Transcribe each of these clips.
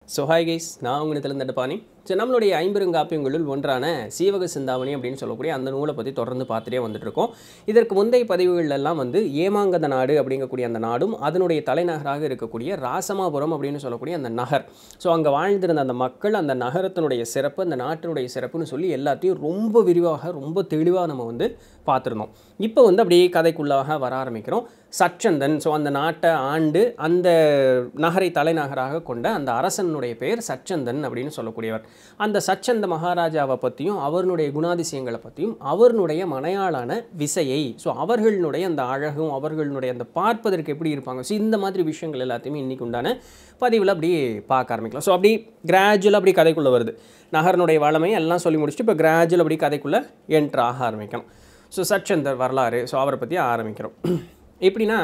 so hi guys நான் உங்களிடத்துல Dandapani so நம்மளுடைய ஐம்பெருங்காப்பியங்களுள் ஒன்றான சீவக சிந்தாமணி அப்படின்னு சொல்லக்கூடிய அந்த நூலை பற்றி தொடர்ந்து பார்த்துட்டே வந்துட்டு இருக்கோம் இதற்கு முந்தைய பதிவுகள் எல்லாம் வந்து ஏமாங்கத நாடு அப்படிங்கக்கூடிய அந்த நாடும் அதனுடைய தலைநகராக இருக்கக்கூடிய ராசமாபுரம் அப்படின்னு சொல்லக்கூடிய அந்த நகர் ஸோ அங்கே வாழ்ந்திருந்த அந்த மக்கள் அந்த நகரத்தினுடைய சிறப்பு அந்த நாட்டினுடைய சிறப்புன்னு சொல்லி எல்லாத்தையும் ரொம்ப விரிவாக ரொம்ப தெளிவாக நம்ம வந்து பார்த்துருந்தோம் இப்போ வந்து அப்படியே கதைக்குள்ளாக வர ஆரம்பிக்கிறோம் சச்சந்தன் ஸோ அந்த நாட்டை ஆண்டு அந்த நகரை தலைநகராக கொண்ட அந்த அரசனுடைய பெயர் சச்சந்தன் அப்படின்னு சொல்லக்கூடியவர் அந்த சச்சந்த மகாராஜாவை பற்றியும் அவருடைய குணாதிசயங்களை பற்றியும் அவருடைய மனையாளான விசையை ஸோ அவர்களுடைய அந்த அழகும் அவர்களுடைய அந்த பார்ப்பதற்கு எப்படி இருப்பாங்க ஸோ இந்த மாதிரி விஷயங்கள் எல்லாத்தையுமே இன்னைக்கு உண்டான பதிவில் அப்படி பார்க்க ஆரம்பிக்கலாம் ஸோ அப்படி கிராஜுவலாக அப்படி கதைக்குள்ளே வருது நகரனுடைய வளமை எல்லாம் சொல்லி முடிச்சுட்டு இப்போ கிராஜுவல் அப்படி கதைக்குள்ளே என்ட்ரு ஆக ஆரம்பிக்கணும் ஸோ சச்சந்தர் வரலாறு ஸோ அவரை பற்றி ஆரம்பிக்கிறோம் எப்படின்னா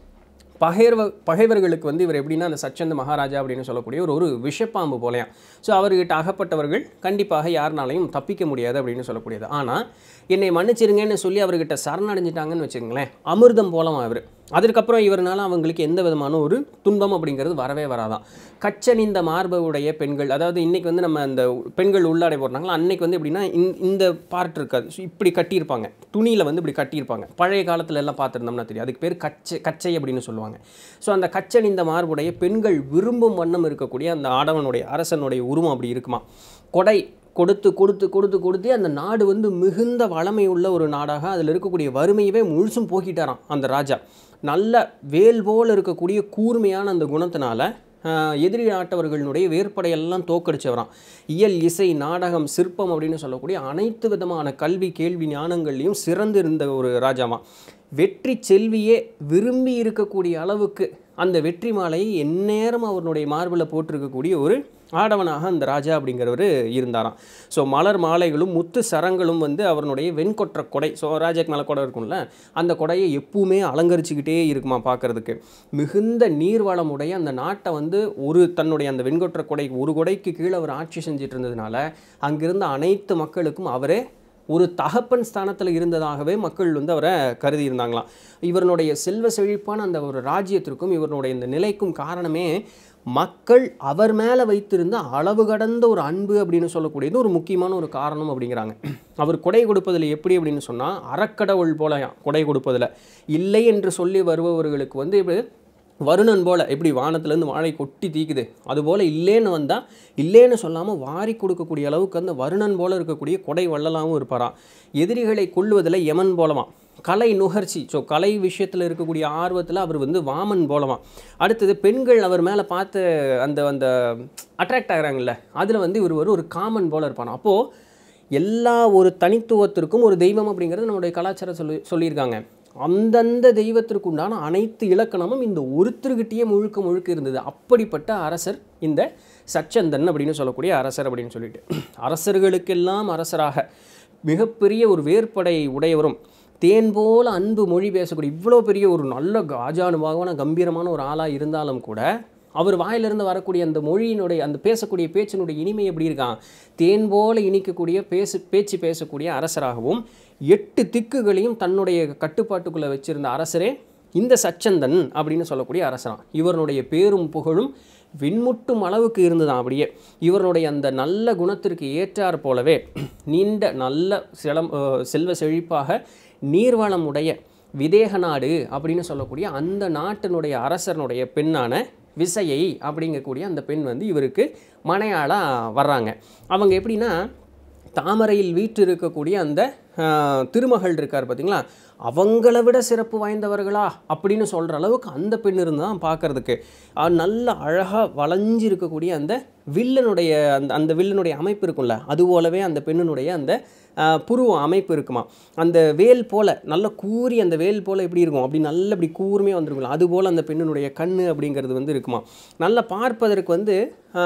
பகைர்வ பகைவர்களுக்கு வந்து இவர் எப்படின்னா அந்த சச்சந்த மகாராஜா அப்படின்னு சொல்லக்கூடிய ஒரு ஒரு விஷப்பாம்பு போலையாம் ஸோ அவர்கிட்ட அகப்பட்டவர்கள் கண்டிப்பாக யாருனாலையும் தப்பிக்க முடியாது அப்படின்னு சொல்லக்கூடியது ஆனால் என்னை மன்னிச்சிருங்கன்னு சொல்லி அவர்கிட்ட சரணடைஞ்சிட்டாங்கன்னு வச்சுக்கோங்களேன் அமிர்தம் போலமா அவர் அதற்கப்புறம் இவர்னால அவங்களுக்கு எந்த விதமான ஒரு துன்பம் அப்படிங்கிறது வரவே வராதான் கச்சனிந்த மார்புடைய பெண்கள் அதாவது இன்னைக்கு வந்து நம்ம அந்த பெண்கள் உள்ளாடை போடுறாங்களா அன்னைக்கு வந்து எப்படின்னா இந்த- இந்த பார்ட் இருக்காது ஸோ இப்படி கட்டியிருப்பாங்க துணியில் வந்து இப்படி கட்டியிருப்பாங்க பழைய காலத்துல எல்லாம் பார்த்துருந்தோம்னா தெரியும் அதுக்கு பேர் கச்சை கச்சை அப்படின்னு சொல்லுவாங்க ஸோ அந்த கச்சனிந்த மார்புடைய பெண்கள் விரும்பும் வண்ணம் இருக்கக்கூடிய அந்த ஆடவனுடைய அரசனுடைய உருவம் அப்படி இருக்குமா கொடை கொடுத்து கொடுத்து கொடுத்து கொடுத்து அந்த நாடு வந்து மிகுந்த வளமை உள்ள ஒரு நாடாக அதில் இருக்கக்கூடிய வறுமையவே முழுசும் போக்கிட்டாராம் அந்த ராஜா நல்ல வேல் போல் இருக்கக்கூடிய கூர்மையான அந்த குணத்தினால ஆஹ், எதிரி நாட்டவர்களுடைய வேற்படையெல்லாம் தோக்கடிச்சவராம் இயல் இசை நாடகம் சிற்பம் அப்படின்னு சொல்லக்கூடிய அனைத்து விதமான கல்வி கேள்வி ஞானங்கள்லையும் சிறந்து இருந்த ஒரு ராஜாமா வெற்றி செல்வியே விரும்பி இருக்கக்கூடிய அளவுக்கு அந்த வெற்றி மாலையை எந்நேரம் அவருடைய மார்பில் போட்டிருக்கக்கூடிய ஒரு ஆடவனாக அந்த ராஜா அப்படிங்கிறவர் இருந்தாராம் ஸோ மலர் மாலைகளும் முத்து சரங்களும் வந்து அவருடைய வெண்கொற்ற கொடை ஸோ ராஜாக்கு மேலே கொடை இருக்கும்ல அந்த கொடையை எப்பவுமே அலங்கரிச்சுக்கிட்டே இருக்குமா பார்க்கறதுக்கு மிகுந்த நீர்வளமுடைய அந்த நாட்டை வந்து ஒரு தன்னுடைய அந்த வெண்கொற்ற கொடை ஒரு கொடைக்கு கீழே அவர் ஆட்சி செஞ்சுட்டு இருந்ததுனால அங்கிருந்த அனைத்து மக்களுக்கும் அவரே ஒரு தகப்பன் ஸ்தானத்தில் இருந்ததாகவே மக்கள் வந்து அவரை கருதி இருந்தாங்களாம் இவருடைய செல்வ செழிப்பான அந்த ஒரு ராஜ்யத்திற்கும் இவருடைய இந்த நிலைக்கும் காரணமே மக்கள் அவர் மேலே வைத்திருந்த அளவு கடந்த ஒரு அன்பு அப்படின்னு சொல்லக்கூடியது ஒரு முக்கியமான ஒரு காரணம் அப்படிங்கிறாங்க அவர் கொடை கொடுப்பதில் எப்படி அப்படின்னு சொன்னால் அறக்கடவுள் போலயாம் கொடை கொடுப்பதில் இல்லை என்று சொல்லி வருபவர்களுக்கு வந்து இப்படி வருணன் போல எப்படி வானத்துலேருந்து வாழை கொட்டி தீக்குது அதுபோல் இல்லேன்னு வந்தால் இல்லேன்னு சொல்லாமல் வாரி கொடுக்கக்கூடிய அளவுக்கு அந்த வருணன் போல இருக்கக்கூடிய கொடை வள்ளலாகவும் இருப்பாராம் எதிரிகளை கொள்ளுவதில் யமன் போலமா கலை நுகர்ச்சி ஸோ கலை விஷயத்தில் இருக்கக்கூடிய ஆர்வத்தில் அவர் வந்து வாமன் போலமா அடுத்தது பெண்கள் அவர் மேலே பார்த்து அந்த அந்த அட்ராக்ட் ஆகுறாங்கல்ல அதில் வந்து இவர் ஒரு ஒரு காமன் போல இருப்பான் அப்போது எல்லா ஒரு தனித்துவத்திற்கும் ஒரு தெய்வம் அப்படிங்கிறது நம்மளுடைய கலாச்சாரம் சொல்லி சொல்லியிருக்காங்க அந்தந்த தெய்வத்திற்கு உண்டான அனைத்து இலக்கணமும் இந்த ஒருத்தர்கிட்டயே முழுக்க முழுக்க இருந்தது அப்படிப்பட்ட அரசர் இந்த சச்சந்தன் அப்படின்னு சொல்லக்கூடிய அரசர் அப்படின்னு சொல்லிட்டு அரசர்களுக்கெல்லாம் அரசராக மிகப்பெரிய ஒரு வேற்படை உடையவரும் தேன் போல அன்பு மொழி பேசக்கூடிய இவ்வளோ பெரிய ஒரு நல்ல காஜானுபாகமான கம்பீரமான ஒரு ஆளாக இருந்தாலும் கூட அவர் வாயிலிருந்து வரக்கூடிய அந்த மொழியினுடைய அந்த பேசக்கூடிய பேச்சினுடைய இனிமை எப்படி இருக்கான் தேன் போல இனிக்கக்கூடிய பேசு பேச்சு பேசக்கூடிய அரசராகவும் எட்டு திக்குகளையும் தன்னுடைய கட்டுப்பாட்டுக்குள்ளே வச்சிருந்த அரசரே இந்த சச்சந்தன் அப்படின்னு சொல்லக்கூடிய அரசராம் இவருடைய பேரும் புகழும் விண்முட்டும் அளவுக்கு இருந்துதான் அப்படியே இவருடைய அந்த நல்ல குணத்திற்கு ஏற்றாற் போலவே நீண்ட நல்ல செலம் அஹ் செல்வ செழிப்பாக நீர்வளம் உடைய விதேக நாடு அப்படின்னு சொல்லக்கூடிய அந்த நாட்டினுடைய அரசனுடைய பெண்ணான விசையை அப்படிங்கக்கூடிய அந்த பெண் வந்து இவருக்கு மனையாளாக வர்றாங்க அவங்க எப்படின்னா தாமரையில் வீற்று இருக்கக்கூடிய அந்த ஆஹ், திருமகள் இருக்கார் பார்த்தீங்களா அவங்கள விட சிறப்பு வாய்ந்தவர்களா அப்படின்னு சொல்கிற அளவுக்கு அந்த பெண் இருந்து தான் பார்க்கறதுக்கு ஆஹ், நல்ல அழகாக வளைஞ்சு இருக்கக்கூடிய அந்த வில்லனுடைய அந்த அந்த வில்லனுடைய அமைப்பு இருக்கும்ல அது போலவே அந்த பெண்ணினுடைய அந்த ஆஹ், புருவ அமைப்பு இருக்குமா அந்த வேல் போல நல்ல கூறி அந்த வேல் போல எப்படி இருக்கும் அப்படி நல்ல இப்படி கூர்மையாக வந்துருக்கும்ல அது போல் அந்த பெண்ணினுடைய கண் அப்படிங்கிறது வந்து இருக்குமா நல்லா பார்ப்பதற்கு வந்து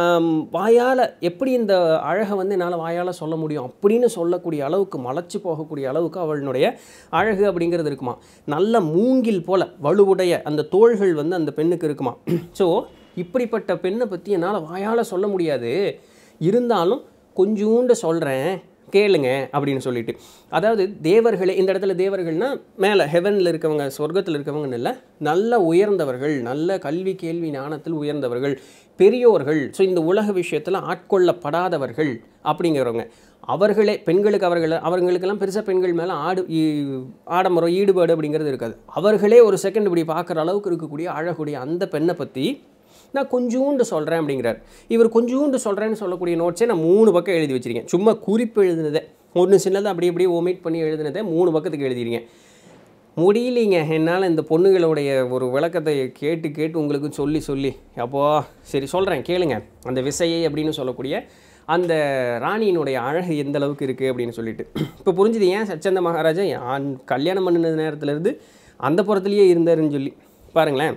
வாயால் எப்படி இந்த அழகை வந்து என்னால் வாயால் சொல்ல முடியும் அப்படின்னு சொல்லக்கூடிய அளவுக்கு மலைச்சு போகக்கூடிய அளவுக்கு அவளுடைய அழகு அப்படிங்கிறது இருக்குமா நல்ல மூங்கில் போல வலுவுடைய அந்த தோள்கள் வந்து அந்த பெண்ணுக்கு இருக்குமா ஸோ இப்படிப்பட்ட பெண்ணை பற்றி என்னால் வாயால் சொல்ல முடியாது இருந்தாலும் கொஞ்சூண்டு சொல்கிறேன் கேளுங்க அப்படின்னு சொல்லிட்டு அதாவது தேவர்களே இந்த இடத்துல தேவர்கள்னா மேலே ஹெவனில் இருக்கவங்க சொர்க்கத்தில் இருக்கவங்கன்னு இல்லை நல்ல உயர்ந்தவர்கள் நல்ல கல்வி கேள்வி ஞானத்தில் உயர்ந்தவர்கள் பெரியோர்கள் ஸோ இந்த உலக விஷயத்தில் ஆட்கொள்ளப்படாதவர்கள் அப்படிங்கிறவங்க அவர்களே பெண்களுக்கு அவர்கள் அவங்களுக்கெல்லாம் பெருசாக பெண்கள் மேலே ஆடு ஈ- ஆடம்பரம் ஈடுபாடு அப்படிங்கிறது இருக்காது அவர்களே ஒரு செகண்ட் இப்படி பார்க்குற அளவுக்கு இருக்கக்கூடிய அழகுடைய அந்த பெண்ணை பற்றி நான் கொஞ்சூண்டு சொல்கிறேன் அப்படிங்கிறார் இவர் கொஞ்சூண்டு சொல்கிறேன்னு சொல்லக்கூடிய நோட்ஸே நான் மூணு பக்கம் எழுதி வச்சிருக்கேன் சும்மா குறிப்பு எழுதுனதே ஒன்று சின்னதாக அப்படி அப்படியே ஒமிட் பண்ணி எழுதுனதே மூணு பக்கத்துக்கு எழுதிருக்கேன் முடியலைங்க என்னால் இந்த பொண்ணுகளுடைய ஒரு விளக்கத்தை கேட்டு கேட்டு உங்களுக்கு சொல்லி சொல்லி அப்போ சரி சொல்கிறேன் கேளுங்க அந்த விசையை அப்படின்னு சொல்லக்கூடிய அந்த ராணியினுடைய அழகு எந்த அளவுக்கு இருக்குது அப்படின்னு சொல்லிட்டு இப்போ புரிஞ்சுது ஏன் சச்சந்த மகாராஜா ஆண் கல்யாணம் பண்ணின நேரத்துலேருந்து அந்த புறத்துலேயே இருந்தாருன்னு சொல்லி பாருங்களேன்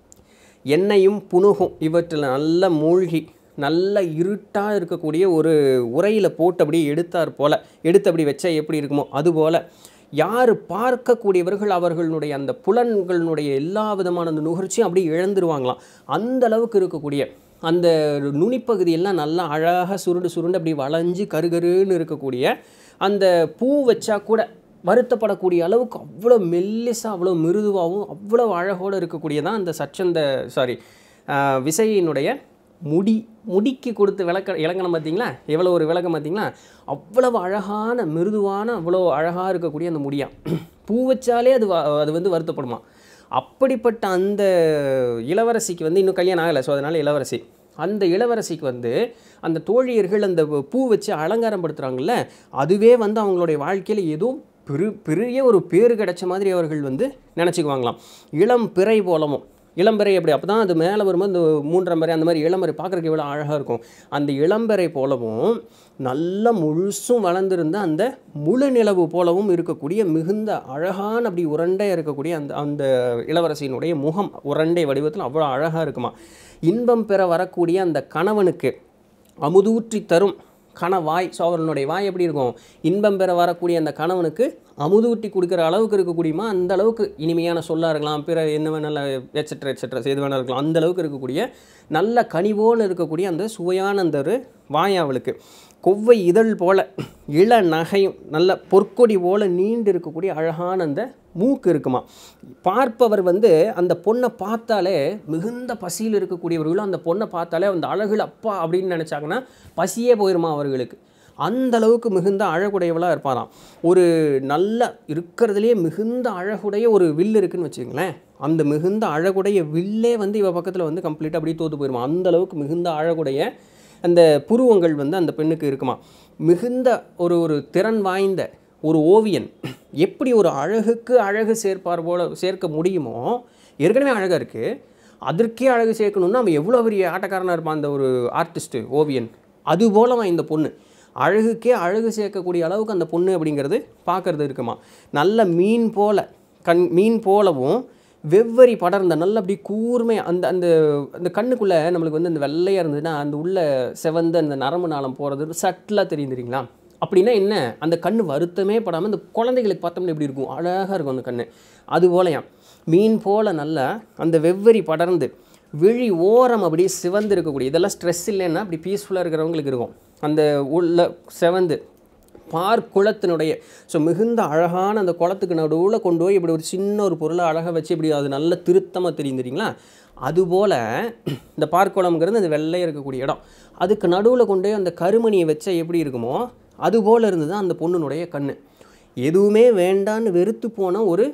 எண்ணெயும் புனுகும் இவற்றில் நல்ல மூழ்கி நல்ல இருட்டாக இருக்கக்கூடிய ஒரு உரையில் போட்டு அப்படியே எடுத்தார் போல எடுத்து அப்படி வச்சா எப்படி இருக்குமோ அதுபோல் யார் பார்க்கக்கூடியவர்கள் அவர்களுடைய அந்த புலன்களினுடைய எல்லா விதமான அந்த நுகர்ச்சியும் அப்படியே இழந்துருவாங்களாம் அந்த அளவுக்கு இருக்கக்கூடிய அந்த நுனிப்பகுதி எல்லாம் நல்லா அழகாக சுருண்டு சுருண்டு அப்படி வளைஞ்சு கருகருன்னு இருக்கக்கூடிய அந்த பூ வச்சா கூட வருத்தப்படக்கூடிய அளவுக்கு அவ்வளோ மெல்லிசாக அவ்வளோ மிருதுவாகவும் அவ்வளோ அழகோடு இருக்கக்கூடியதான் அந்த சச்சந்த சாரி விசையினுடைய முடி முடிக்கு கொடுத்து விளக்க இலக்கணம் பார்த்தீங்களா எவ்வளோ ஒரு விளக்கம் பார்த்தீங்களா அவ்வளவு அழகான மிருதுவான அவ்வளோ அழகாக இருக்கக்கூடிய அந்த முடியா பூ வச்சாலே அது வ- அது வந்து வருத்தப்படுமா அப்படிப்பட்ட அந்த இளவரசிக்கு வந்து இன்னும் கல்யாணம் ஆகலை ஸோ அதனால் இளவரசி அந்த இளவரசிக்கு வந்து அந்த தோழியர்கள் அந்த பூ வச்சு அலங்காரம் படுத்துகிறாங்கல்ல அதுவே வந்து அவங்களுடைய வாழ்க்கையில் ஏதோ பெரு பெரிய ஒரு பேர் கிடைச்ச மாதிரி அவர்கள் வந்து நினச்சிக்குவாங்களாம் இளம் பிறை போலவும் இளம்பறை அப்படி அப்போ தான் அது மேலே வரும்போது இந்த மூன்றாம் பிறை அந்த மாதிரி இளம்பறை பார்க்குறதுக்கு எவ்வளோ அழகாக இருக்கும் அந்த இளம்பறை போலவும் நல்ல முழுசும் வளர்ந்திருந்த அந்த முழு நிலவு போலவும் இருக்கக்கூடிய மிகுந்த அழகான அப்படி உருண்டையாக இருக்கக்கூடிய அந்த அந்த இளவரசியினுடைய முகம் உருண்டை வடிவத்தில் அவ்வளோ அழகாக இருக்குமா இன்பம் பெற வரக்கூடிய அந்த கணவனுக்கு அமுதூற்றி தரும் கணவாய் ஸோ அவர்களுடைய வாய் எப்படி இருக்கும் இன்பம் பெற வரக்கூடிய அந்த கணவனுக்கு அமுதூட்டி கொடுக்குற அளவுக்கு இருக்கக்கூடியமா அந்த அளவுக்கு இனிமையான சொல்லா இருக்கலாம் பிற என்ன வேணாலும் எட்ஸெட்ரா எட்ஸெட்ரா எது வேணாலும் இருக்கலாம் அந்த அளவுக்கு இருக்கக்கூடிய நல்ல கனிவோன்னு இருக்கக்கூடிய அந்த சுவையான அந்த ஒரு வாய் அவளுக்கு கொவ்வை இதழ் போல இள நகையும் நல்ல பொற்கொடி போல நீண்டு இருக்கக்கூடிய அழகான அந்த மூக்கு இருக்குமா பார்ப்பவர் வந்து அந்த பொண்ணை பார்த்தாலே மிகுந்த பசியில் இருக்கக்கூடியவர்களும் அந்த பொண்ணை பார்த்தாலே அந்த அழகுல அப்பா அப்படின்னு நினச்சாங்கன்னா பசியே போயிருமா அவர்களுக்கு அந்த அளவுக்கு மிகுந்த அழகுடையவளாக இருப்பாராம் ஒரு நல்ல இருக்கிறதுலேயே மிகுந்த அழகுடைய ஒரு வில் இருக்குன்னு வச்சுக்கங்களேன் அந்த மிகுந்த அழகுடைய வில்லே வந்து இவ பக்கத்தில் வந்து கம்ப்ளீட்டாக அப்படியே தோத்து போயிருமா அந்த அளவுக்கு மிகுந்த அழகுடைய அந்த புருவங்கள் வந்து அந்த பெண்ணுக்கு இருக்குமா மிகுந்த ஒரு ஒரு திறன் வாய்ந்த ஒரு ஓவியன் எப்படி ஒரு அழகுக்கு அழகு சேர்ப்பார் போல சேர்க்க முடியுமோ ஏற்கனவே அழகாக இருக்குது அதற்கே அழகு சேர்க்கணுன்னா அவன் எவ்வளோ பெரிய ஆட்டக்காரனாக இருப்பான் அந்த ஒரு ஆர்டிஸ்ட்டு ஓவியன் அது போலவன் இந்த பொண்ணு அழகுக்கே அழகு சேர்க்கக்கூடிய அளவுக்கு அந்த பொண்ணு அப்படிங்கிறது பார்க்கறது இருக்குமா நல்ல மீன் போல கண் மீன் போலவும் வெவ்வரி படர்ந்த நல்ல அப்படி கூர்மை அந்த அந்த அந்த கண்ணுக்குள்ளே நம்மளுக்கு வந்து அந்த வெள்ளையாக இருந்ததுன்னா அந்த உள்ள செவந்த அந்த நரம்பு நாளம் போகிறது சட்டிலாக தெரியும் தெரியுங்களா அப்படின்னா என்ன அந்த கண் வருத்தமே படாமல் அந்த குழந்தைகளுக்கு பார்த்தோம்னா எப்படி இருக்கும் அழகாக இருக்கும் அந்த கண் அது போலயாம் மீன் போல நல்லா அந்த வெவ்வரி படர்ந்து விழி ஓரம் அப்படியே சிவந்து இருக்கக்கூடிய இதெல்லாம் ஸ்ட்ரெஸ் இல்லைன்னா அப்படி பீஸ்ஃபுல்லாக இருக்கிறவங்களுக்கு இருக்கும் அந்த உள்ள செவந்து பார் குளத்தினுடைய ஸோ மிகுந்த அழகான அந்த குளத்துக்கு நடுவில் கொண்டு போய் இப்படி ஒரு சின்ன ஒரு பொருளை அழகாக வச்சு இப்படி அது நல்ல திருத்தமாக தெரியும் தெரியுங்களா அதுபோல் இந்த பார்க்குளம்ங்கிறது அந்த வெள்ளையாக இருக்கக்கூடிய இடம் அதுக்கு நடுவில் கொண்டு போய் அந்த கருமணியை வச்சா எப்படி இருக்குமோ அதுபோல் இருந்தது அந்த பொண்ணுனுடைய கண் எதுவுமே வேண்டான்னு வெறுத்து போன ஒரு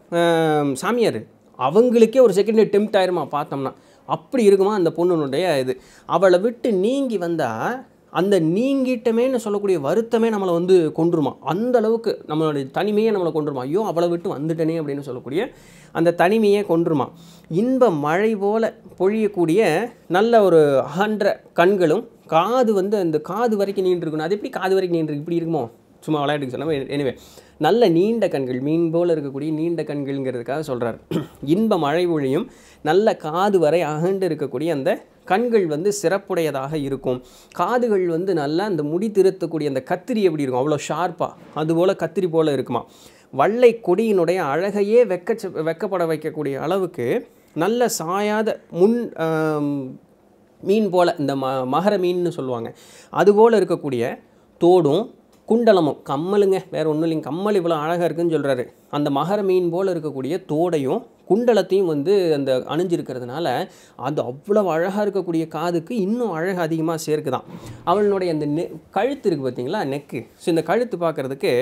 ஆம், சாமியார் அவங்களுக்கே ஒரு செகண்ட் டெம்ட் ஆயிருமா பார்த்தோம்னா அப்படி இருக்குமா அந்த பொண்ணுனுடைய இது அவளை விட்டு நீங்கி வந்தால் அந்த நீங்கிட்டமேன்னு சொல்லக்கூடிய வருத்தமே நம்மளை வந்து கொண்டுருமா அந்த அளவுக்கு நம்மளுடைய தனிமையே நம்மளை கொண்டுருமா ஐயோ அவளை விட்டு வந்துட்டனே அப்படின்னு சொல்லக்கூடிய அந்த தனிமையே கொண்டுருமா இன்ப மழை போல பொழியக்கூடிய நல்ல ஒரு அகன்ற கண்களும் காது வந்து அந்த காது வரைக்கும் நீண்டு இருக்கணும் அது எப்படி காது வரைக்கும் நீண்டு இப்படி இருக்குமோ சும்மா விளையாட்டுக்கு சொன்னால் எனிவே நல்ல நீண்ட கண்கள் மீன் போல் இருக்கக்கூடிய நீண்ட கண்கள்ங்கிறதுக்காக சொல்கிறார் இன்ப மழை ஒழியும் நல்ல காது வரை அகண்டு இருக்கக்கூடிய அந்த கண்கள் வந்து சிறப்புடையதாக இருக்கும் காதுகள் வந்து நல்லா அந்த முடி திருத்தக்கூடிய அந்த கத்திரி எப்படி இருக்கும் அவ்வளோ ஷார்ப்பாக அதுபோல் கத்திரி போல் இருக்குமா வள்ளை கொடியினுடைய அழகையே வெக்க வெக்கப்பட வைக்கக்கூடிய அளவுக்கு நல்ல சாயாத முன் ஆம், மீன் போல் இந்த ம மகர மீன்னு சொல்லுவாங்க அதுபோல் இருக்கக்கூடிய தோடும் குண்டலமும் கம்மலுங்க வேற ஒன்றும் இல்லைங்க கம்மல் இவ்வளோ அழகாக இருக்குன்னு சொல்கிறாரு அந்த மகர மீன் போல் இருக்கக்கூடிய தோடையும் குண்டலத்தையும் வந்து அந்த அணிஞ்சிருக்கிறதுனால அது அவ்வளவு அழகாக இருக்கக்கூடிய காதுக்கு இன்னும் அழகு அதிகமாக சேர்க்குதான் அவளுடைய அந்த நெ கழுத்து இருக்குது பார்த்தீங்களா நெக்கு ஸோ இந்த கழுத்து பார்க்குறதுக்கு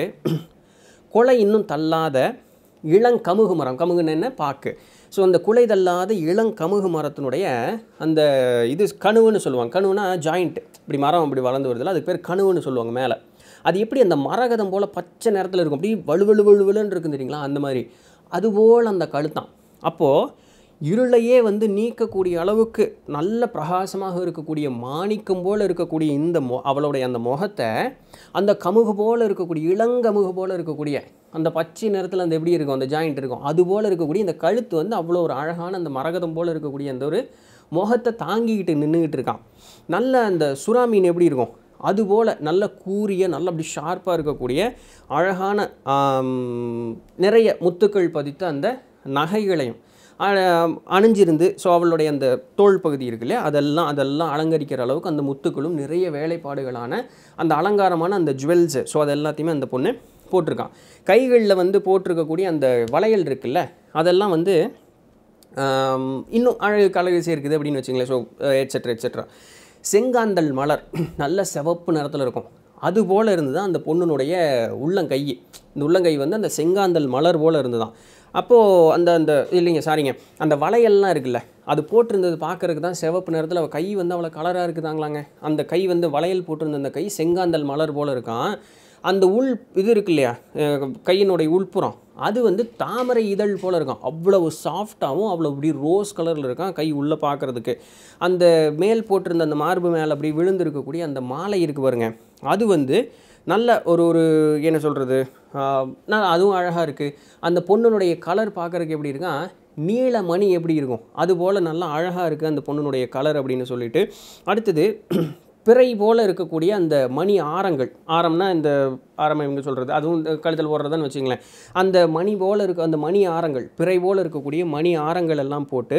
கொலை இன்னும் தள்ளாத இளங்கமுகு மரம் கமுகுன்னு என்ன பாக்கு ஸோ அந்த குலை தள்ளாத இளங்கமுகு மரத்தினுடைய அந்த இது கணுவுன்னு சொல்லுவாங்க கணுவுனா ஜாயிண்ட் இப்படி மரம் இப்படி வளர்ந்து வருதுல அதுக்கு பேர் கணுவுன்னு சொல்லுவாங்க மேலே அது எப்படி அந்த மரகதம் போல் பச்சை நேரத்தில் இருக்கும் அப்படி வலுவலு வலுவலுன்னு இருக்கும் தெரியுங்களா அந்த மாதிரி அதுபோல் அந்த கழுத்தான் அப்போது இருளையே வந்து நீக்கக்கூடிய அளவுக்கு நல்ல பிரகாசமாக இருக்கக்கூடிய மாணிக்கம் போல் இருக்கக்கூடிய இந்த மொ அவளுடைய அந்த முகத்தை அந்த கமுகு போல் இருக்கக்கூடிய இளங்கமுகு போல் இருக்கக்கூடிய அந்த பச்சை நிறத்தில் அந்த எப்படி இருக்கும் அந்த ஜாயிண்ட் இருக்கும் அது போல் இருக்கக்கூடிய இந்த கழுத்து வந்து அவ்வளோ ஒரு அழகான அந்த மரகதம் போல் இருக்கக்கூடிய அந்த ஒரு முகத்தை தாங்கிக்கிட்டு நின்றுக்கிட்டு இருக்கான் நல்ல அந்த சுறா மீன் எப்படி இருக்கும் அதுபோல் நல்ல கூரிய நல்ல அப்படி ஷார்ப்பாக இருக்கக்கூடிய அழகான ஆம், நிறைய முத்துக்கள் பதித்த அந்த நகைகளையும் அ- அணிஞ்சிருந்து ஸோ அவளுடைய அந்த தோள் பகுதி இருக்கு இல்லையா அதெல்லாம் அதெல்லாம் அலங்கரிக்கிற அளவுக்கு அந்த முத்துக்களும் நிறைய வேலைப்பாடுகளான அந்த அலங்காரமான அந்த ஜுவல்ஸு ஸோ அது எல்லாத்தையுமே அந்த பொண்ணு போட்டிருக்கான் கைகளில் வந்து போட்டிருக்கக்கூடிய அந்த வளையல் இருக்குல்ல அதெல்லாம் வந்து ஆம், இன்னும் அழகு அழகு சேர்க்குது அப்படின்னு வச்சுங்களேன் ஸோ எட்ஸெட்ரா எட்ஸெட்ரா செங்காந்தல் மலர் நல்ல சிவப்பு நிறத்தில் இருக்கும் அது போல் இருந்து தான் அந்த பொண்ணுனுடைய உள்ளங்கை இந்த உள்ளங்கை வந்து அந்த செங்காந்தல் மலர் போல் இருந்து தான் அப்போது அந்த அந்த இல்லைங்க சாரிங்க அந்த வளையல்லாம் இருக்குல்ல அது போட்டிருந்தது பார்க்கறதுக்கு தான் சிவப்பு நிறத்தில் அவள் கை வந்து அவ்வளோ கலராக இருக்குதாங்களாங்க அந்த கை வந்து வளையல் போட்டிருந்த அந்த கை செங்காந்தல் மலர் போல் இருக்கான் அந்த உள் இது இருக்கு இல்லையா அஹ் கையினுடைய உள்புறம் அது வந்து தாமரை இதழ் போல் இருக்கும் அவ்வளவு சாஃப்டாகவும் அவ்வளோ இப்படி ரோஸ் கலரில் இருக்கான் கை உள்ளே பார்க்குறதுக்கு அந்த மேல் போட்டிருந்த அந்த மார்பு மேலே அப்படி விழுந்திருக்கக்கூடிய அந்த மாலை இருக்கு பாருங்க அது வந்து நல்ல ஒரு ஒரு என்ன சொல்கிறது நான் அதுவும் அழகாக இருக்குது அந்த பொண்ணுனுடைய கலர் பார்க்குறதுக்கு எப்படி இருக்கான் நீல மணி எப்படி இருக்கும் அது போல் நல்லா அழகாக இருக்குது அந்த பொண்ணுனுடைய கலர் அப்படின்னு சொல்லிட்டு அடுத்தது பிறை போல் இருக்கக்கூடிய அந்த மணி ஆரங்கள் ஆரம்னா இந்த ஆரம் இவங்க சொல்கிறது அதுவும் இந்த கழுத்தில் போடுறதுன்னு வச்சுங்களேன் அந்த மணி போல் இருக்க அந்த மணி ஆரங்கள் பிறை போல் இருக்கக்கூடிய மணி ஆரங்கள் எல்லாம் போட்டு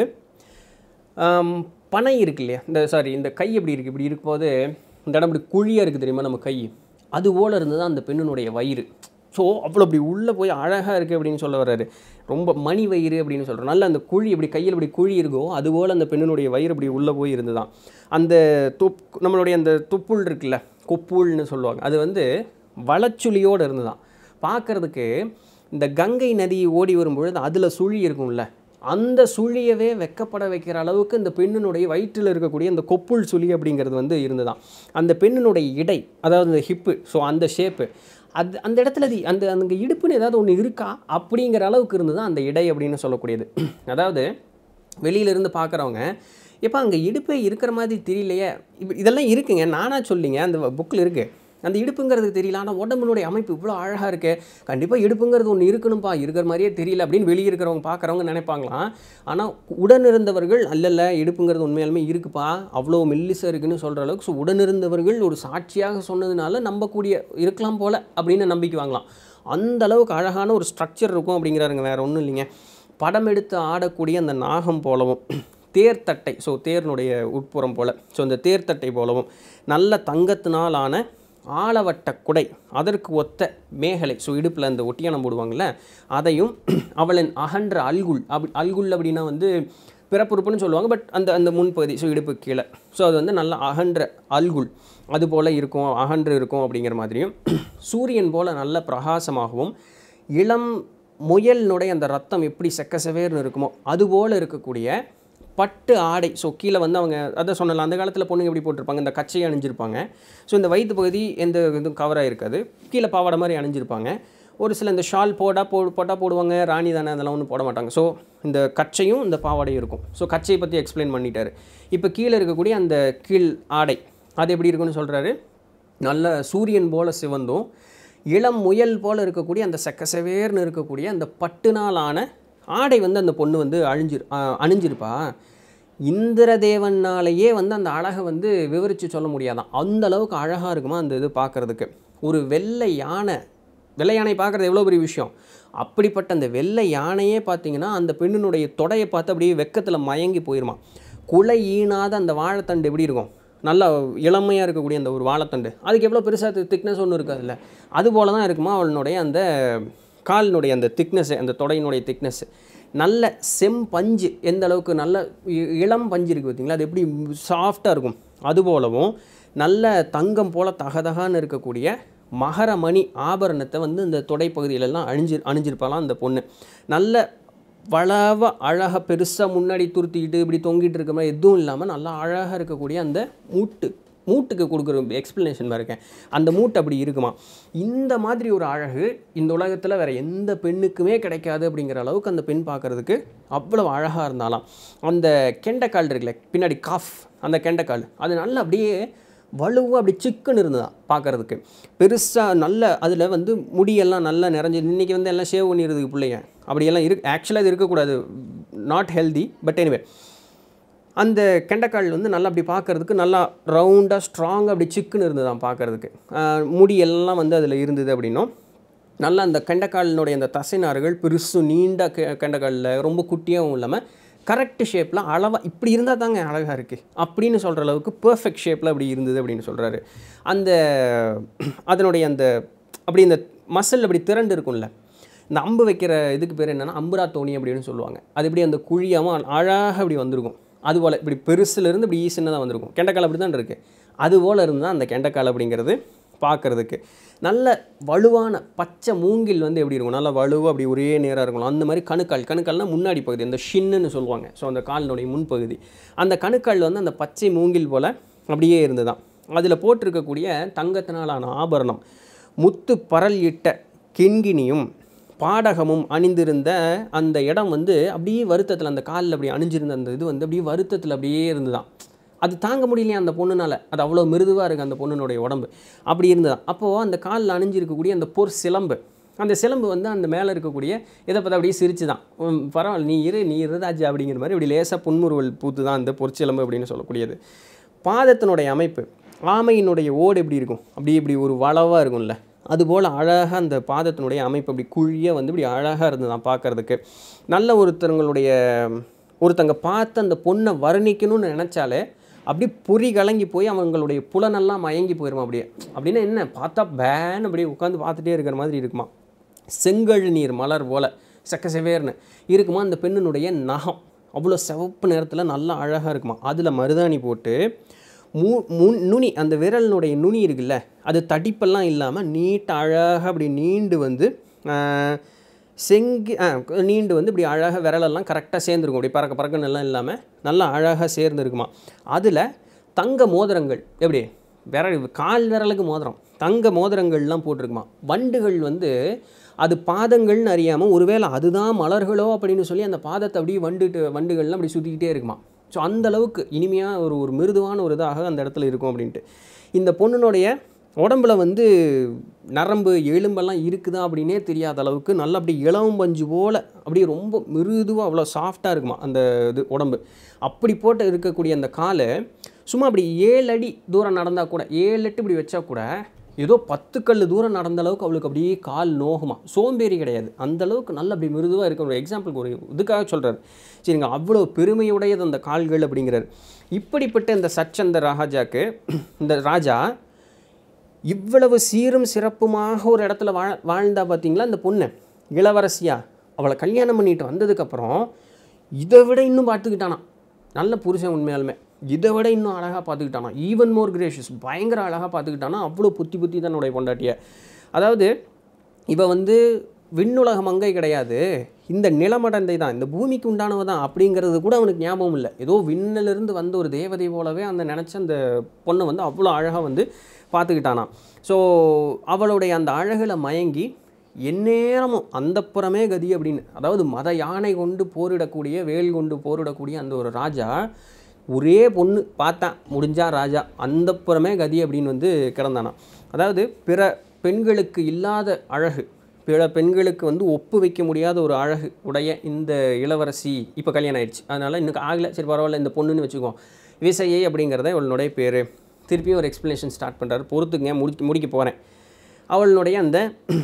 ஆம், பனை இருக்கு இல்லையா இந்த சாரி இந்த கை எப்படி இருக்குது இப்படி இருக்கும்போது இந்த இடம் இப்படி குழியாக இருக்குது தெரியுமா நம்ம கை அது போல் இருந்தது அந்த பெண்ணினுடைய வயிறு ஸோ அவ்வளோ அப்படி உள்ளே போய் அழகாக இருக்குது அப்படின்னு சொல்ல வர்றாரு ரொம்ப மணி வயிறு அப்படின்னு சொல்கிறோம் நல்ல அந்த குழி இப்படி கையில் இப்படி குழி இருக்கோ அதுபோல் அந்த பெண்ணினுடைய வயிறு இப்படி உள்ளே போய் இருந்துதான் அந்த தொப் நம்மளுடைய அந்த தொப்புள் இருக்குல்ல கொப்புள்னு சொல்லுவாங்க அது வந்து வளச்சுழியோடு இருந்துதான் பார்க்கறதுக்கு இந்த கங்கை நதி ஓடி வரும்பொழுது அதில் சுழி இருக்கும்ல அந்த சுழியவே வெக்கப்பட வைக்கிற அளவுக்கு இந்த பெண்ணினுடைய வயிற்றில் இருக்கக்கூடிய அந்த கொப்புள் சுழி அப்படிங்கிறது வந்து இருந்துதான் அந்த பெண்ணினுடைய இடை அதாவது இந்த ஹிப்பு ஸோ அந்த ஷேப்பு அது அந்த இடத்துல அது அந்த அந்த இடுப்புன்னு ஏதாவது ஒன்று இருக்கா அப்படிங்கிற அளவுக்கு இருந்து தான் அந்த இடை அப்படின்னு சொல்லக்கூடியது அதாவது வெளியிலேருந்து பார்க்குறவங்க எப்போ அங்கே இடுப்பே இருக்கிற மாதிரி தெரியலையே இப்போ இதெல்லாம் இருக்குங்க நானாக சொல்லிங்க அந்த புக்கில் இருக்குது அந்த இடுப்புங்கிறது தெரியல ஆனால் உடம்புனுடைய அமைப்பு இவ்வளோ அழகாக இருக்கு கண்டிப்பாக இடுப்புங்கிறது ஒன்று இருக்கணும்ப்பா இருக்கிற மாதிரியே தெரியல அப்படின்னு வெளியே இருக்கிறவங்க பார்க்குறவங்க நினைப்பாங்களாம் ஆனால் உடன் இருந்தவர்கள் அல்லல்ல இடுப்புங்கிறது உண்மையாலுமே இருக்குப்பா அவ்வளோ மெல்லிசாக இருக்குன்னு சொல்கிற அளவுக்கு ஸோ உடன் இருந்தவர்கள் ஒரு சாட்சியாக சொன்னதுனால நம்பக்கூடிய இருக்கலாம் போல் அப்படின்னு நம்பிக்கை வாங்கலாம் அந்த அளவுக்கு அழகான ஒரு ஸ்ட்ரக்சர் இருக்கும் அப்படிங்கிறாருங்க வேறு ஒன்றும் இல்லைங்க படம் எடுத்து ஆடக்கூடிய அந்த நாகம் போலவும் தேர்த்தட்டை ஸோ தேர்னுடைய உட்புறம் போல ஸோ இந்த தேர்த்தட்டை போலவும் நல்ல தங்கத்தினால் ஆன ஆலவட்ட குடை அதற்கு ஒத்த மேகலை ஸோ இடுப்பில் அந்த ஒட்டியானம் போடுவாங்கள்ல அதையும் அவளின் அகன்ற அல்குல் அப் அல்குல் அப்படின்னா வந்து பிறப்புறுப்புன்னு சொல்லுவாங்க பட் அந்த அந்த முன்பகுதி ஸோ இடுப்பு கீழே ஸோ அது வந்து நல்ல அகன்ற அல்குல் அது போல் இருக்கும் அகன்று இருக்கும் அப்படிங்கிற மாதிரியும் சூரியன் போல் நல்ல பிரகாசமாகவும் இளம் முயலினுடைய அந்த ரத்தம் எப்படி செக்கசவேர்னு இருக்குமோ அதுபோல் இருக்கக்கூடிய பட்டு ஆடை ஸோ கீழே வந்து அவங்க அதை சொன்னல அந்த காலத்தில் பொண்ணுங்க எப்படி போட்டிருப்பாங்க இந்த கச்சையை அணிஞ்சிருப்பாங்க ஸோ இந்த வயிற்று பகுதி எந்த இதுவும் கவராக இருக்காது கீழே பாவாடை மாதிரி அணிஞ்சிருப்பாங்க ஒரு சில இந்த ஷால் போடா போ போட்டால் போடுவாங்க ராணி தானே அதெல்லாம் ஒன்றும் போட மாட்டாங்க ஸோ இந்த கச்சையும் இந்த பாவாடையும் இருக்கும் ஸோ கச்சையை பற்றி எக்ஸ்பிளைன் பண்ணிட்டாரு இப்போ கீழே இருக்கக்கூடிய அந்த கீழ் ஆடை அது எப்படி இருக்குன்னு சொல்கிறாரு நல்ல சூரியன் போல சிவந்தும் இளம் முயல் போல இருக்கக்கூடிய அந்த செக்கசவேர்னு இருக்கக்கூடிய அந்த பட்டுனாலான ஆடை வந்து அந்த பொண்ணு வந்து அழிஞ்சிரு அஹ் அணிஞ்சிருப்பா இந்திரதேவனாலேயே வந்து அந்த அழகை வந்து விவரித்து சொல்ல முடியாதான் அந்த அளவுக்கு அழகாக இருக்குமா அந்த இது பார்க்குறதுக்கு ஒரு வெள்ளை யானை வெள்ளை யானை பார்க்குறது எவ்வளோ பெரிய விஷயம் அப்படிப்பட்ட அந்த வெள்ளை யானையே பார்த்தீங்கன்னா அந்த பெண்ணினுடைய தொடையை பார்த்து அப்படியே வெக்கத்தில் மயங்கி போயிருமா குலை ஈனாத அந்த வாழைத்தண்டு எப்படி இருக்கும் நல்லா இளமையாக இருக்கக்கூடிய அந்த ஒரு வாழைத்தண்டு அதுக்கு எவ்வளோ பெருசாக திக்னஸ் ஒன்று இருக்காதுல்ல அது போல தான் இருக்குமா அவளுடைய அந்த காலினுடைய அந்த திக்னஸ் அந்த தொடையினுடைய திக்னஸ் நல்ல செம் பஞ்சு எந்த அளவுக்கு நல்ல இ- இளம் பஞ்சு இருக்குது பார்த்தீங்களா அது எப்படி சாஃப்டாக இருக்கும் அதுபோலவும் நல்ல தங்கம் போல தகதகான்னு இருக்கக்கூடிய மகரமணி ஆபரணத்தை வந்து இந்த தொடைப்பகுதியிலெல்லாம் அணிஞ்சு அணிஞ்சிருப்பாலாம் அந்த பொண்ணு நல்ல வளவ அழகாக பெருசாக முன்னாடி துருத்திக்கிட்டு இப்படி தொங்கிட்டு இருக்க மாதிரி எதுவும் இல்லாமல் நல்லா அழகாக இருக்கக்கூடிய அந்த மூட்டு மூட்டுக்கு கொடுக்குற எக்ஸ்ப்ளனேஷன் இருக்கேன் அந்த மூட்டு அப்படி இருக்குமா இந்த மாதிரி ஒரு அழகு இந்த உலகத்தில் வேறு எந்த பெண்ணுக்குமே கிடைக்காது அப்படிங்கிற அளவுக்கு அந்த பெண் பார்க்கறதுக்கு அவ்வளவு அழகாக இருந்தாலாம் அந்த கெண்டைக்கால் இருக்குல்ல பின்னாடி காஃப் அந்த கெண்டைக்கால் அது நல்லா அப்படியே வலுவாக அப்படி சிக்குன்னு இருந்ததா பார்க்கறதுக்கு பெருசாக நல்ல அதில் வந்து முடியெல்லாம் நல்லா நிறைஞ்சு இன்றைக்கி வந்து எல்லாம் ஷேவ் பண்ணிடுறதுக்கு பிள்ளைங்க அப்படியெல்லாம் இருக்கு ஆக்சுவலாக இது இருக்கக்கூடாது நாட் ஹெல்தி பட் எனிவே அந்த கெண்டைக்கால் வந்து நல்லா அப்படி பார்க்கறதுக்கு நல்லா ரவுண்டாக ஸ்ட்ராங்காக அப்படி சிக்குன்னு இருந்ததாம் பார்க்கறதுக்கு ஆஹ் முடி எல்லாம் வந்து அதில் இருந்தது அப்படின்னும் நல்லா அந்த கெண்டைக்காலினுடைய அந்த தசைநார்கள் பெருசு நீண்ட கெ கெண்டைக்காலில் ரொம்ப குட்டியாகவும் இல்லாமல் கரெக்ட் ஷேப்பில் அளவாக இப்படி இருந்தால் தாங்க அழகாக இருக்குது அப்படின்னு சொல்கிற அளவுக்கு பர்ஃபெக்ட் ஷேப்பில் அப்படி இருந்தது அப்படின்னு சொல்கிறாரு அந்த அதனுடைய அந்த அப்படி இந்த மசில் அப்படி திரண்டு இருக்கும்ல இந்த அம்பு வைக்கிற இதுக்கு பேர் என்னென்னா அம்புரா தோணி அப்படின்னு சொல்லுவாங்க அது இப்படி அந்த குழியாமல் அழகாக இப்படி வந்திருக்கும் அதுபோல் இப்படி பெருசுலேருந்து இப்படி சின்னதாக வந்திருக்கும் கெண்டைக்கால் அப்படி தான் இருக்குது அதுபோல் இருந்தால் அந்த கெண்டைக்கால் அப்படிங்கிறது பார்க்கறதுக்கு நல்ல வலுவான பச்சை மூங்கில் வந்து எப்படி இருக்கும் நல்லா வலுவாக அப்படி ஒரே நேராக இருக்கும் அந்த மாதிரி கணுக்கால் கணுக்கால்னா முன்னாடி பகுதி அந்த ஷின்னுன்னு சொல்லுவாங்க ஸோ அந்த காலினுடைய முன்பகுதி அந்த கணுக்கால் வந்து அந்த பச்சை மூங்கில் போல் அப்படியே இருந்துதான் அதில் போட்டிருக்கக்கூடிய தங்கத்தினாலான ஆபரணம் முத்து பரல் இட்ட கிண்கிணியும் பாடகமும் அணிந்திருந்த அந்த இடம் வந்து அப்படியே வருத்தத்தில் அந்த காலில் அப்படி அணிஞ்சிருந்த அந்த இது வந்து அப்படியே வருத்தத்தில் அப்படியே இருந்துதான் அது தாங்க முடியலையா அந்த பொண்ணுனால அது அவ்வளோ மிருதுவாக இருக்குது அந்த பொண்ணுனுடைய உடம்பு அப்படி இருந்ததான் அப்போது அந்த காலில் அணிஞ்சிருக்கக்கூடிய அந்த பொற் சிலம்பு அந்த சிலம்பு வந்து அந்த மேலே இருக்கக்கூடிய இதை பார்த்து அப்படியே சிரிச்சு தான் உம், பரவாயில்ல நீ இரு நீ இருதாச்சு அப்படிங்கிற மாதிரி இப்படி லேசாக புன்முறுவல் பூத்து தான் அந்த பொற்சிலம்பு அப்படின்னு சொல்லக்கூடியது பாதத்தினுடைய அமைப்பு ஆமையினுடைய ஓடு எப்படி இருக்கும் அப்படி இப்படி ஒரு வளவாக இருக்கும்ல அதுபோல் அழகாக அந்த பாதத்தினுடைய அமைப்பு அப்படி குழியாக வந்து இப்படி அழகாக இருந்ததான் பார்க்கறதுக்கு நல்ல ஒருத்தவங்களுடைய ஒருத்தங்க பார்த்து அந்த பொண்ணை வர்ணிக்கணும்னு நினச்சாலே அப்படி பொறி கலங்கி போய் அவங்களுடைய புலனெல்லாம் மயங்கி போயிடுமா அப்படியே அப்படின்னா என்ன பார்த்தா பேன் அப்படியே உட்காந்து பார்த்துட்டே இருக்கிற மாதிரி இருக்குமா செங்கழு நீர் மலர் போல செக்க செவேர்னு இருக்குமா அந்த பெண்ணினுடைய நகம் அவ்வளோ சிவப்பு நேரத்தில் நல்லா அழகாக இருக்குமா அதில் மருதாணி போட்டு மூ முன் நுனி அந்த விரலினுடைய நுனி இருக்குல்ல அது தடிப்பெல்லாம் இல்லாமல் நீட்டாக அழகாக அப்படி நீண்டு வந்து ஆஹ், செங்கி ஆ, நீண்டு வந்து இப்படி அழகாக விரலெல்லாம் கரெக்டாக சேர்ந்துருக்கும் அப்படி பறக்க பறக்கன்னு எல்லாம் இல்லாமல் நல்லா அழகாக சேர்ந்துருக்குமா அதில் தங்க மோதிரங்கள் எப்படி விரல் கால் விரலுக்கு மோதிரம் தங்க மோதிரங்கள்லாம் போட்டிருக்குமா வண்டுகள் வந்து அது பாதங்கள்னு அறியாமல் ஒருவேளை அதுதான் மலர்களோ அப்படின்னு சொல்லி அந்த பாதத்தை அப்படியே வண்டுட்டு வண்டுகள்லாம் அப்படி சுற்றிக்கிட்டே இருக்குமா ஸோ அந்த அளவுக்கு இனிமையாக ஒரு ஒரு மிருதுவான ஒரு இதாக அந்த இடத்துல இருக்கும் அப்படின்ட்டு இந்த பொண்ணுனுடைய உடம்புல வந்து நரம்பு எலும்பெல்லாம் இருக்குதா அப்படின்னே தெரியாத அளவுக்கு நல்லா அப்படி இளம் பஞ்சு போல் அப்படியே ரொம்ப மிருதுவாக அவ்வளோ சாஃப்டாக இருக்குமா அந்த இது உடம்பு அப்படி போட்டு இருக்கக்கூடிய அந்த காலை சும்மா அப்படி ஏழு அடி தூரம் நடந்தால் கூட ஏழு எட்டு இப்படி வச்சா கூட ஏதோ பத்து கல் தூரம் நடந்த அளவுக்கு அவளுக்கு அப்படியே கால் நோகுமா சோம்பேறி கிடையாது அந்த அளவுக்கு நல்ல அப்படி மிருதுவாக இருக்க ஒரு எக்ஸாம்பிளுக்கு ஒரு இதுக்காக சொல்கிறார் சரிங்க அவ்வளோ பெருமையுடையது அந்த கால்கள் அப்படிங்கிறார் இப்படிப்பட்ட இந்த சச்சந்த ராஜாக்கு இந்த ராஜா இவ்வளவு சீரும் சிறப்புமாக ஒரு இடத்துல வாழ் வாழ்ந்தா பார்த்தீங்களா இந்த பொண்ணு இளவரசியா அவளை கல்யாணம் பண்ணிட்டு வந்ததுக்கப்புறம் இதை விட இன்னும் பார்த்துக்கிட்டானா நல்ல புருஷன் உண்மையாலுமே இதை விட இன்னும் அழகாக பார்த்துக்கிட்டானா ஈவன் மோர் கிரேஷியஸ் பயங்கர அழகாக பார்த்துக்கிட்டானா அவ்வளோ புத்தி புத்தி தன்னுடைய பொண்டாட்டிய அதாவது இவ வந்து விண்ணுலக மங்கை கிடையாது இந்த நிலமடந்தை தான் இந்த பூமிக்கு உண்டானவ தான் அப்படிங்கிறது கூட அவனுக்கு ஞாபகம் இல்லை ஏதோ விண்ணிலிருந்து வந்த ஒரு தேவதை போலவே அந்த நினச்ச அந்த பொண்ணை வந்து அவ்வளோ அழகாக வந்து பார்த்துக்கிட்டானாம் ஸோ அவளுடைய அந்த அழகில் மயங்கி எந்நேரமும் அந்தப்புறமே கதி அப்படின்னு அதாவது மத யானை கொண்டு போரிடக்கூடிய வேல் கொண்டு போரிடக்கூடிய அந்த ஒரு ராஜா ஒரே பொண்ணு பார்த்தான் முடிஞ்சா ராஜா அந்தப்புறமே கதி அப்படின்னு வந்து கிடந்தானாம் அதாவது பிற பெண்களுக்கு இல்லாத அழகு பிற பெண்களுக்கு வந்து ஒப்பு வைக்க முடியாத ஒரு அழகு உடைய இந்த இளவரசி இப்போ கல்யாணம் ஆயிடுச்சு அதனால் இன்னும் ஆகலை சரி பரவாயில்ல இந்த பொண்ணுன்னு வச்சுக்கோ விசையை அப்படிங்கிறத இவளுடைய பேர் திருப்பியும் ஒரு எக்ஸ்ப்ளனேஷன் ஸ்டார்ட் பண்ணுறாரு பொறுத்துங்க முடிக்க முடிக்க போகிறேன் அவளுடைய அந்த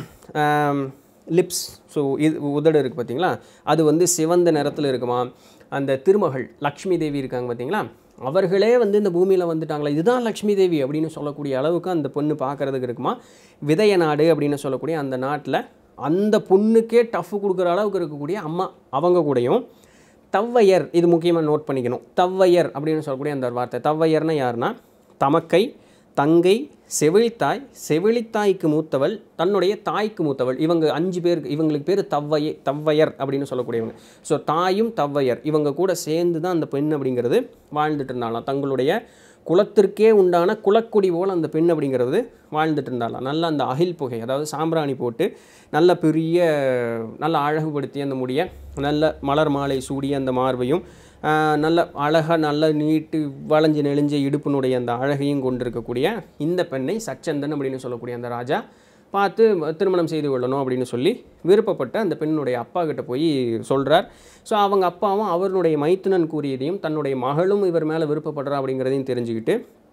லிப்ஸ் ஸோ இது உதடு இருக்குது பார்த்தீங்களா அது வந்து சிவந்த நிறத்தில் இருக்குமா அந்த திருமகள் லக்ஷ்மி தேவி இருக்காங்க பார்த்தீங்களா அவர்களே வந்து இந்த பூமியில் வந்துட்டாங்களா இதுதான் லக்ஷ்மி தேவி அப்படின்னு சொல்லக்கூடிய அளவுக்கு அந்த பொண்ணு பார்க்கறதுக்கு இருக்குமா விதய நாடு அப்படின்னு சொல்லக்கூடிய அந்த நாட்டில் அந்த பொண்ணுக்கே டஃப் கொடுக்குற அளவுக்கு இருக்கக்கூடிய அம்மா அவங்க கூடயும் தவ்வையர் இது முக்கியமாக நோட் பண்ணிக்கணும் தவ்வையர் அப்படின்னு சொல்லக்கூடிய அந்த ஒரு வார்த்தை தவ்வையர்னா யாருன்னா தமக்கை தங்கை செவிலித்தாய் செவிலித்தாய்க்கு மூத்தவள் தன்னுடைய தாய்க்கு மூத்தவள் இவங்க அஞ்சு பேருக்கு இவங்களுக்கு பேர் தவ்வைய தவ்வையர் அப்படின்னு சொல்லக்கூடியவங்க ஸோ தாயும் தவ்வையர் இவங்க கூட சேர்ந்து தான் அந்த பெண் அப்படிங்கிறது வாழ்ந்துட்டு இருந்தாலாம் தங்களுடைய குலத்திற்கே உண்டான குலக்குடி போல் அந்த பெண் அப்படிங்கிறது வாழ்ந்துட்டு இருந்தாலாம் நல்ல அந்த அகில் புகை அதாவது சாம்பிராணி போட்டு நல்ல பெரிய நல்ல அழகுபடுத்தி அந்த முடிய நல்ல மலர் மாலை சூடிய அந்த மார்பையும் ஆஹ், நல்ல அழகாக நல்ல நீட்டு வளைஞ்சு நெளிஞ்ச இடுப்பினுடைய அந்த அழகையும் கொண்டிருக்கக்கூடிய இந்த பெண்ணை சச்சந்தன் அப்படின்னு சொல்லக்கூடிய அந்த ராஜா பார்த்து திருமணம் செய்து கொள்ளணும் அப்படின்னு சொல்லி விருப்பப்பட்ட அந்த பெண்ணுடைய அப்பா கிட்ட போய் சொல்கிறார் ஸோ அவங்க அப்பாவும் அவருடைய மைத்துனன் கூறியதையும் தன்னுடைய மகளும் இவர் மேலே விருப்பப்படுறா அப்படிங்கிறதையும் தெரிஞ்சுக்கிட்டு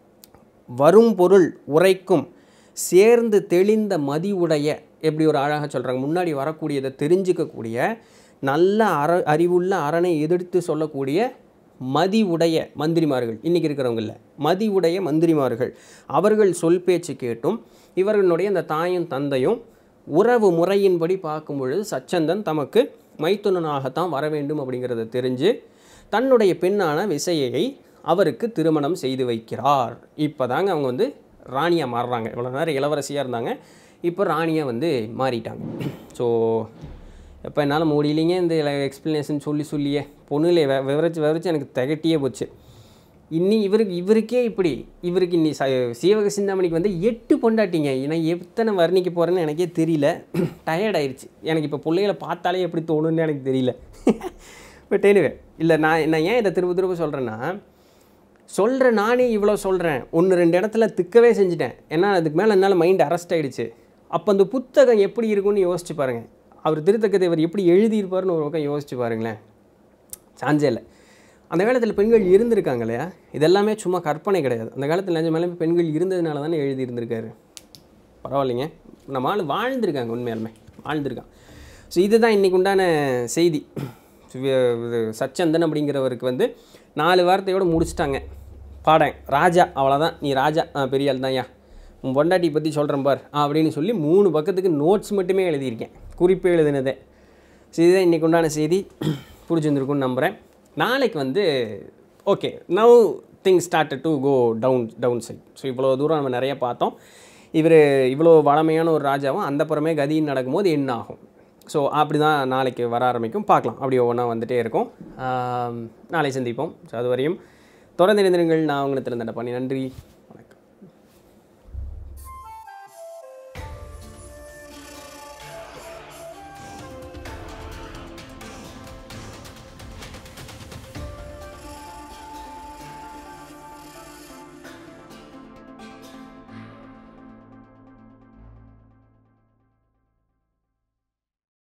வரும் பொருள் உரைக்கும் சேர்ந்து தெளிந்த மதி உடைய எப்படி ஒரு அழகாக சொல்கிறாங்க முன்னாடி வரக்கூடியதை தெரிஞ்சுக்கக்கூடிய நல்ல அற அறிவுள்ள அரணை எதிர்த்து சொல்லக்கூடிய மதி உடைய மந்திரிமார்கள் இன்றைக்கி இருக்கிறவங்கள மதி உடைய மந்திரிமார்கள் அவர்கள் சொல் பேச்சு கேட்டும் இவர்களுடைய அந்த தாயும் தந்தையும் உறவு முறையின்படி பார்க்கும் பொழுது சச்சந்தன் தமக்கு மைத்துனனாகத்தான் வர வேண்டும் அப்படிங்கிறத தெரிஞ்சு தன்னுடைய பெண்ணான விசையை அவருக்கு திருமணம் செய்து வைக்கிறார் இப்போ தாங்க அவங்க வந்து ராணியாக மாறுறாங்க இவ்வளோ நேரம் இளவரசியாக இருந்தாங்க இப்போ ராணியாக வந்து மாறிட்டாங்க ஸோ இப்போ என்னால் முடியலைங்க இந்த எக்ஸ்ப்ளனேஷன் சொல்லி சொல்லியே பொண்ணுலே வெ விவரிச்சு விவரிச்சு எனக்கு திகட்டியே போச்சு இன்னி இவருக்கு இவருக்கே இப்படி இவருக்கு இன்னி ச சீவக சிந்தாமணிக்கு வந்து எட்டு பொண்டாட்டிங்க நான் எத்தனை வர்ணிக்க போகிறேன்னு எனக்கே தெரியல டயர்ட் ஆயிடுச்சு எனக்கு இப்போ பிள்ளைகளை பார்த்தாலே எப்படி தோணுன்னு எனக்கு தெரியல பட் எனிவே இல்லை நான் நான் ஏன் இதை திரும்ப திரும்ப சொல்கிறேன்னா சொல்கிற நானே இவ்வளோ சொல்கிறேன் ஒன்று ரெண்டு இடத்துல திக்கவே செஞ்சுட்டேன் ஏன்னா அதுக்கு மேலே என்னால் மைண்ட் அரெஸ்ட் ஆகிடுச்சு அப்போ அந்த புத்தகம் எப்படி இருக்கும்னு யோசிச்சு பாருங்கள் அவர் திருத்தக்க தேவர் எப்படி எழுதியிருப்பாருன்னு ஒரு பக்கம் யோசிச்சு பாருங்களேன் சான்ஸே இல்லை அந்த காலத்தில் பெண்கள் இருந்திருக்காங்க இல்லையா இதெல்லாமே சும்மா கற்பனை கிடையாது அந்த காலத்தில் நிஜமாலுமே பெண்கள் இருந்ததுனால தானே எழுதி இருந்திருக்காரு பரவாயில்லைங்க நம்ம ஆள் வாழ்ந்திருக்காங்க உண்மையாலுமே வாழ்ந்திருக்கான் ஸோ இதுதான் இன்றைக்கு உண்டான செய்தி வி- இது சச்சந்தன் அப்படிங்கிறவருக்கு வந்து நாலு வார்த்தையோடு முடிச்சிட்டாங்க பாடம் ராஜா அவ்வளோதான் நீ ராஜா ஆ பெரிய ஆள் தான்யா உன் பொண்டாட்டி பற்றி சொல்கிறேன் பார் ஆ, அப்படின்னு சொல்லி மூணு பக்கத்துக்கு நோட்ஸ் மட்டுமே எழுதியிருக்கேன் குறிப்பு எழுதினதே ஸோ இதுதான் இன்றைக்கு உண்டான செய்தி பிடிச்சிருந்துருக்குன்னு நம்புகிறேன் நாளைக்கு வந்து okay now think start to go down down side so இவ்வளோ தூரம் நம்ம நிறைய பார்த்தோம் இவர் இவ்வளோ வளமையான ஒரு ராஜாவும் அந்த புறமே கதின்னு நடக்கும்போது என்ன ஆகும் ஸோ அப்படி தான் நாளைக்கு வர ஆரம்பிக்கும் பார்க்கலாம் அப்படி ஒவ்வொன்றா வந்துட்டே இருக்கும் ஆம், நாளை சந்திப்போம் ஸோ அது வரையும் தொடர்ந்து இணைந்திருங்கள் நான் உங்களுக்கு திறந்த பண்ணி நன்றி